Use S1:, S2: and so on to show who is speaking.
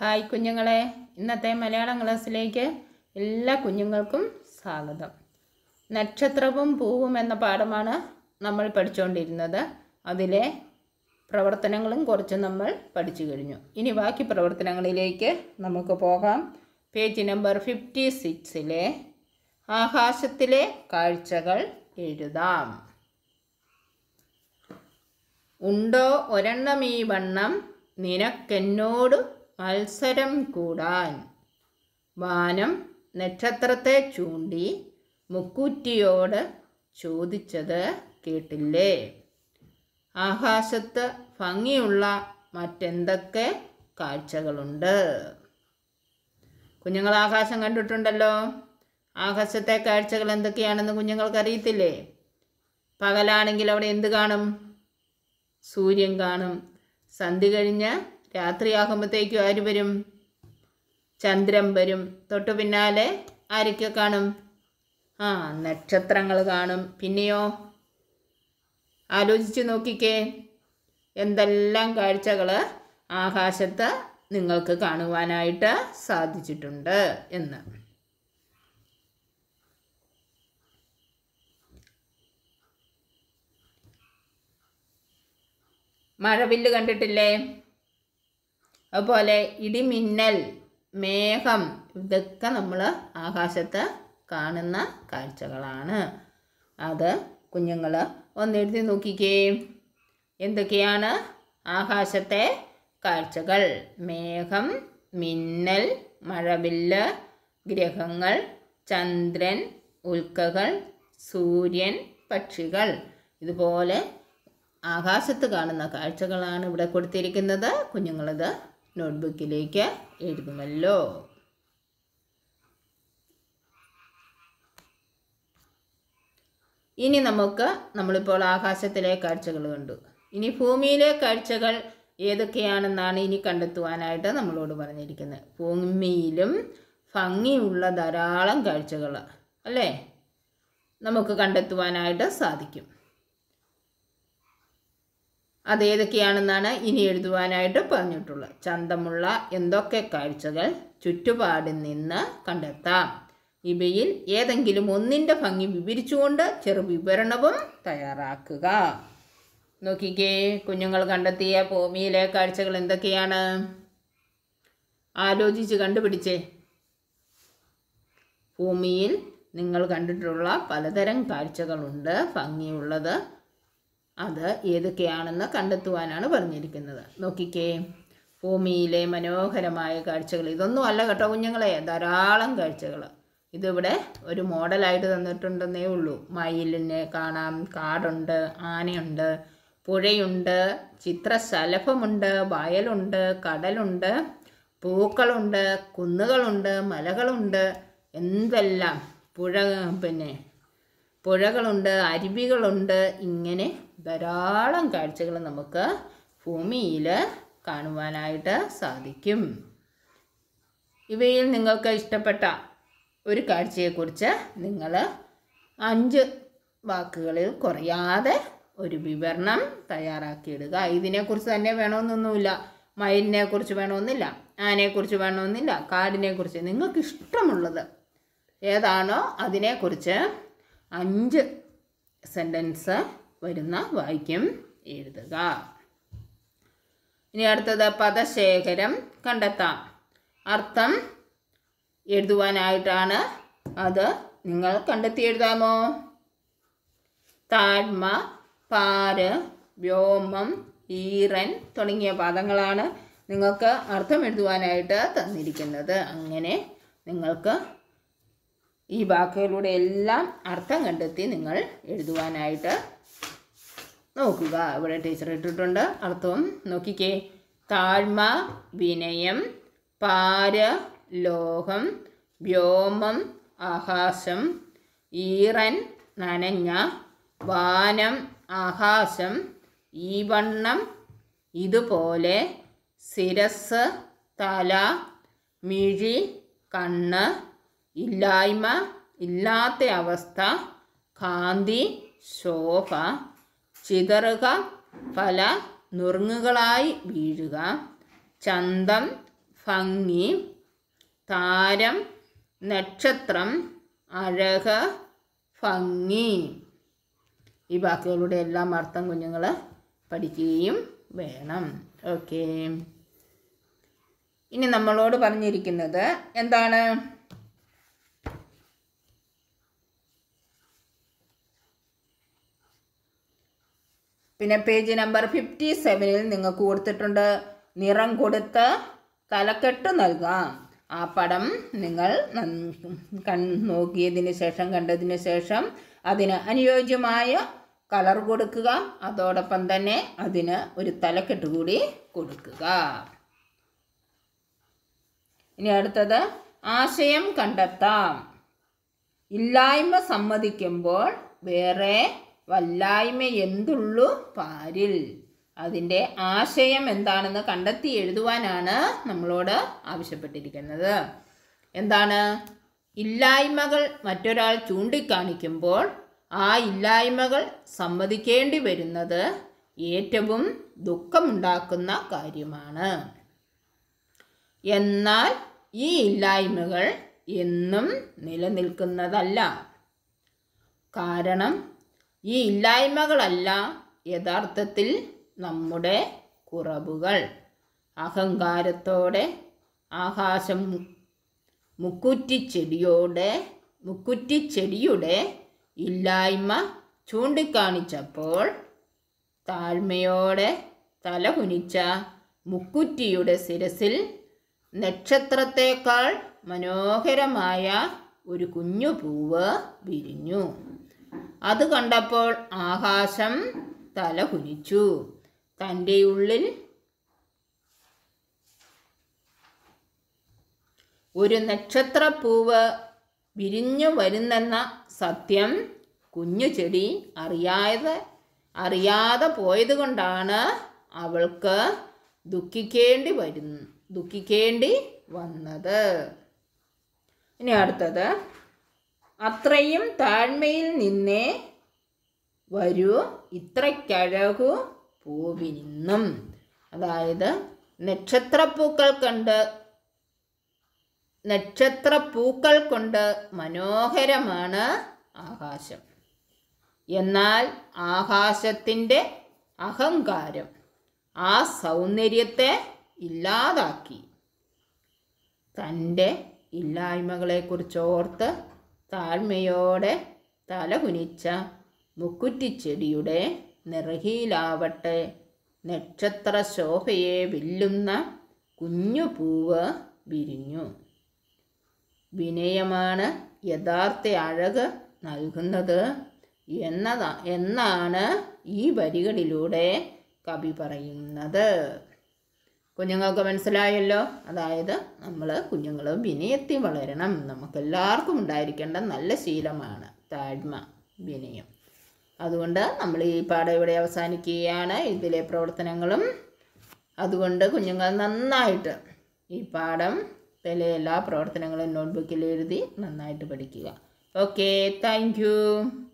S1: hi കുഞ്ഞുങ്ങളെ ഇന്നത്തെ മലയാളം ക്ലാസ്സിലേക്ക് എല്ലാ കുഞ്ഞുങ്ങൾക്കും സ്വാഗതം നക്ഷത്രവും പൂവും എന്ന പാഠമാണ് നമ്മൾ പഠിച്ചുകൊണ്ടിരുന്നത് അതിലെ പ്രവർത്തനങ്ങളും കുറച്ച് നമ്മൾ പഠിച്ചു കഴിഞ്ഞു ഇനി ബാക്കി പ്രവർത്തനങ്ങളിലേക്ക് നമുക്ക് പോകാം പേജ് നമ്പർ ഫിഫ്റ്റി സിക്സിലെ ആകാശത്തിലെ കാഴ്ചകൾ എഴുതാം ഉണ്ടോ ഒരെണ്ണം ഈ വണ്ണം നിനക്കെന്നോട് മത്സരം കൂടാൻ വാനം നക്ഷത്രത്തെ ചൂണ്ടി മുക്കൂറ്റിയോട് ചോദിച്ചത് കേട്ടില്ലേ ആകാശത്ത് ഭംഗിയുള്ള മറ്റെന്തൊക്കെ കാഴ്ചകളുണ്ട് കുഞ്ഞുങ്ങൾ ആകാശം കണ്ടിട്ടുണ്ടല്ലോ ആകാശത്തെ കാഴ്ചകൾ എന്തൊക്കെയാണെന്ന് കുഞ്ഞുങ്ങൾക്ക് അറിയത്തില്ലേ പകലാണെങ്കിൽ അവിടെ എന്ത് കാണും സൂര്യൻ കാണും സന്ധ്യ കഴിഞ്ഞ് രാത്രിയാകുമ്പോഴത്തേക്കും ആര് വരും ചന്ദ്രൻ വരും തൊട്ടു പിന്നാലെ ആരൊക്കെ കാണും ആ നക്ഷത്രങ്ങൾ കാണും പിന്നെയോ ആലോചിച്ച് നോക്കിക്കേ എന്തെല്ലാം കാഴ്ചകൾ ആകാശത്ത് നിങ്ങൾക്ക് കാണുവാനായിട്ട് സാധിച്ചിട്ടുണ്ട് എന്ന് മഴവില്ല് കണ്ടിട്ടില്ലേ അതുപോലെ ഇടിമിന്നൽ മേഘം ഇതൊക്കെ നമ്മൾ ആകാശത്ത് കാണുന്ന കാഴ്ചകളാണ് അത് കുഞ്ഞുങ്ങൾ ഒന്ന് എഴുതി നോക്കിക്കേ എന്തൊക്കെയാണ് ആകാശത്തെ കാഴ്ചകൾ മേഘം മിന്നൽ മഴവില്ല് ഗ്രഹങ്ങൾ ചന്ദ്രൻ ഉൽക്കകൾ സൂര്യൻ പക്ഷികൾ ഇതുപോലെ ആകാശത്ത് കാണുന്ന കാഴ്ചകളാണ് ഇവിടെ കൊടുത്തിരിക്കുന്നത് കുഞ്ഞുങ്ങളത് നോട്ട്ബുക്കിലേക്ക് എഴുതുമല്ലോ ഇനി നമുക്ക് നമ്മളിപ്പോൾ ആകാശത്തിലെ കാഴ്ചകൾ കണ്ടു ഇനി ഭൂമിയിലെ കാഴ്ചകൾ ഏതൊക്കെയാണെന്നാണ് ഇനി കണ്ടെത്തുവാനായിട്ട് നമ്മളോട് പറഞ്ഞിരിക്കുന്നത് ഭൂമിയിലും ഭംഗിയുള്ള ധാരാളം കാഴ്ചകൾ അല്ലേ നമുക്ക് കണ്ടെത്തുവാനായിട്ട് സാധിക്കും അതേതൊക്കെയാണെന്നാണ് ഇനി എഴുതുവാനായിട്ട് പറഞ്ഞിട്ടുള്ളത് ചന്തമുള്ള എന്തൊക്കെ കാഴ്ചകൾ ചുറ്റുപാടിൽ നിന്ന് കണ്ടെത്താം ഇവയിൽ ഏതെങ്കിലും ഒന്നിൻ്റെ ഭംഗി വിവരിച്ചുകൊണ്ട് ചെറു വിവരണവും തയ്യാറാക്കുക നോക്കിക്കേ കുഞ്ഞുങ്ങൾ കണ്ടെത്തിയ ഭൂമിയിലെ കാഴ്ചകൾ എന്തൊക്കെയാണ് ആലോചിച്ച് കണ്ടുപിടിച്ചേ ഭൂമിയിൽ നിങ്ങൾ കണ്ടിട്ടുള്ള പലതരം കാഴ്ചകളുണ്ട് ഭംഗിയുള്ളത് അത് ഏതൊക്കെയാണെന്ന് കണ്ടെത്തുവാനാണ് പറഞ്ഞിരിക്കുന്നത് നോക്കിക്കേ ഭൂമിയിലെ മനോഹരമായ കാഴ്ചകൾ ഇതൊന്നും അല്ല കേട്ടോ കുഞ്ഞുങ്ങളെ ധാരാളം കാഴ്ചകൾ ഇതിവിടെ ഒരു മോഡലായിട്ട് തന്നിട്ടുണ്ടെന്നേ ഉള്ളൂ മയിലിനെ കാണാം കാടുണ്ട് ആനയുണ്ട് പുഴയുണ്ട് ചിത്രശലഭമുണ്ട് വയലുണ്ട് കടലുണ്ട് പൂക്കളുണ്ട് കുന്നുകളുണ്ട് മലകളുണ്ട് എന്തെല്ലാം പുഴ പിന്നെ പുഴകളുണ്ട് അരുവികളുണ്ട് ഇങ്ങനെ ധാരാളം കാഴ്ചകൾ നമുക്ക് ഭൂമിയിൽ കാണുവാനായിട്ട് സാധിക്കും ഇവയിൽ നിങ്ങൾക്ക് ഇഷ്ടപ്പെട്ട ഒരു കാഴ്ചയെക്കുറിച്ച് നിങ്ങൾ അഞ്ച് വാക്കുകളിൽ കുറയാതെ ഒരു വിവരണം തയ്യാറാക്കിയിടുക ഇതിനെക്കുറിച്ച് തന്നെ വേണമെന്നൊന്നുമില്ല മയിലിനെക്കുറിച്ച് വേണമെന്നില്ല ആനയെക്കുറിച്ച് വേണമെന്നില്ല കാടിനെക്കുറിച്ച് നിങ്ങൾക്ക് ഇഷ്ടമുള്ളത് ഏതാണോ അതിനെക്കുറിച്ച് അഞ്ച് സെൻറ്റൻസ് വരുന്ന വാക്യം എഴുതുക ഇനി അടുത്തത് പദശേഖരം കണ്ടെത്താം അർത്ഥം എഴുതുവാനായിട്ടാണ് അത് നിങ്ങൾ കണ്ടെത്തി എഴുതാമോ താഴ്മ പാര് വ്യോമം ഈറൻ തുടങ്ങിയ പദങ്ങളാണ് നിങ്ങൾക്ക് അർത്ഥം എഴുതുവാനായിട്ട് തന്നിരിക്കുന്നത് അങ്ങനെ നിങ്ങൾക്ക് ഈ വാക്കുകളുടെ എല്ലാം അർത്ഥം കണ്ടെത്തി നിങ്ങൾ എഴുതുവാനായിട്ട് നോക്കുക ഇവിടെ ടീച്ചർ ഇട്ടിട്ടുണ്ട് അർത്ഥവും നോക്കിക്കേ താഴ്മ വിനയം പാര ലോഹം വ്യോമം ആകാശം ഈറൻ നനഞ്ഞ വാനം ആകാശം ഈ വണ്ണം ഇതുപോലെ ശിരസ് തല മിഴി കണ്ണ് ഇല്ലായ്മ ഇല്ലാത്ത അവസ്ഥ കാന്തി ശോഭ ചിതറുക പല നുറുങ്ങുകളായി വീഴുക ചന്തം ഭംഗി താരം നക്ഷത്രം അഴക് ഭംഗി ഈ വാക്കുകളുടെ എല്ലാം അർത്ഥം കുഞ്ഞുങ്ങൾ പഠിക്കുകയും വേണം ഓക്കെ ഇനി നമ്മളോട് പറഞ്ഞിരിക്കുന്നത് എന്താണ് പിന്നെ പേജ് നമ്പർ ഫിഫ്റ്റി സെവനിൽ നിങ്ങൾക്ക് കൊടുത്തിട്ടുണ്ട് നിറം കൊടുത്ത് തലക്കെട്ട് നൽകാം ആ പടം നിങ്ങൾ നൻ- കൺ നോക്കിയതിന് ശേഷം കണ്ടതിന് ശേഷം അതിന് അനുയോജ്യമായ കളർ കൊടുക്കുക അതോടൊപ്പം തന്നെ അതിന് ഒരു തലക്കെട്ട് കൂടി കൊടുക്കുക ഇനി അടുത്തത് ആശയം കണ്ടെത്താം ഇല്ലായ്മ സമ്മതിക്കുമ്പോൾ വേറെ വല്ലായ്മ എന്തുള്ളു പാരിൽ അതിൻ്റെ ആശയം എന്താണെന്ന് കണ്ടെത്തി എഴുതുവാനാണ് നമ്മളോട് ആവശ്യപ്പെട്ടിരിക്കുന്നത് എന്താണ് ഇല്ലായ്മകൾ മറ്റൊരാൾ ചൂണ്ടിക്കാണിക്കുമ്പോൾ ആ ഇല്ലായ്മകൾ സമ്മതിക്കേണ്ടി വരുന്നത് ഏറ്റവും ദുഃഖമുണ്ടാക്കുന്ന കാര്യമാണ് എന്നാൽ ഈ ഇല്ലായ്മകൾ എന്നും നിലനിൽക്കുന്നതല്ല കാരണം ഈ ഇല്ലായ്മകളല്ല യഥാർത്ഥത്തിൽ നമ്മുടെ കുറവുകൾ അഹങ്കാരത്തോടെ ആകാശം മുക്കുറ്റിച്ചെടിയോടെ മുക്കുറ്റിച്ചെടിയുടെ ഇല്ലായ്മ ചൂണ്ടിക്കാണിച്ചപ്പോൾ താഴ്മയോടെ തലകുനിച്ച മുക്കുറ്റിയുടെ ശിരസിൽ നക്ഷത്രത്തേക്കാൾ മനോഹരമായ ഒരു കുഞ്ഞു പൂവ് വിരിഞ്ഞു അത് കണ്ടപ്പോൾ ആകാശം തല കുനിച്ചു തൻ്റെ ഉള്ളിൽ ഒരു നക്ഷത്രപ്പൂവ് വിരിഞ്ഞു വരുന്നെന്ന സത്യം കുഞ്ഞു ചെടി അറിയാതെ അറിയാതെ പോയതുകൊണ്ടാണ് അവൾക്ക് ദുഃഖിക്കേണ്ടി വരുന്നു ദുഃഖിക്കേണ്ടി വന്നത് ഇനി അടുത്തത് അത്രയും താഴ്മയിൽ നിന്നേ വരൂ ഇത്രയ്ക്കഴകു പൂവിനിന്നും അതായത് നക്ഷത്രപ്പൂക്കൾ കണ്ട് നക്ഷത്രപ്പൂക്കൾ കൊണ്ട് മനോഹരമാണ് ആകാശം എന്നാൽ ആകാശത്തിൻ്റെ അഹങ്കാരം ആ സൗന്ദര്യത്തെ ഇല്ലാതാക്കി തൻ്റെ ഇല്ലായ്മകളെക്കുറിച്ചോർത്ത് താഴ്മയോടെ തലകുനിച്ച മുക്കുറ്റിച്ചെടിയുടെ നിറകിലാവട്ടെ നക്ഷത്ര ശോഭയെ വെല്ലുന്ന കുഞ്ഞു പൂവ് വിരിഞ്ഞു വിനയമാണ് യഥാർത്ഥ അഴക് നൽകുന്നത് എന്നതാ എന്നാണ് ഈ വരികളിലൂടെ കവി പറയുന്നത് കുഞ്ഞുങ്ങൾക്ക് മനസ്സിലായല്ലോ അതായത് നമ്മൾ കുഞ്ഞുങ്ങൾ വിനയത്തിൽ വളരണം നമുക്കെല്ലാവർക്കും ഉണ്ടായിരിക്കേണ്ട നല്ല ശീലമാണ് താഴ്മ വിനയം അതുകൊണ്ട് നമ്മൾ ഈ പാഠം ഇവിടെ അവസാനിക്കുകയാണ് ഇതിലെ പ്രവർത്തനങ്ങളും അതുകൊണ്ട് കുഞ്ഞുങ്ങൾ നന്നായിട്ട് ഈ പാഠം ത്തിലെ എല്ലാ പ്രവർത്തനങ്ങളും നോട്ട്ബുക്കിൽ എഴുതി നന്നായിട്ട് പഠിക്കുക ഓക്കെ താങ്ക് യു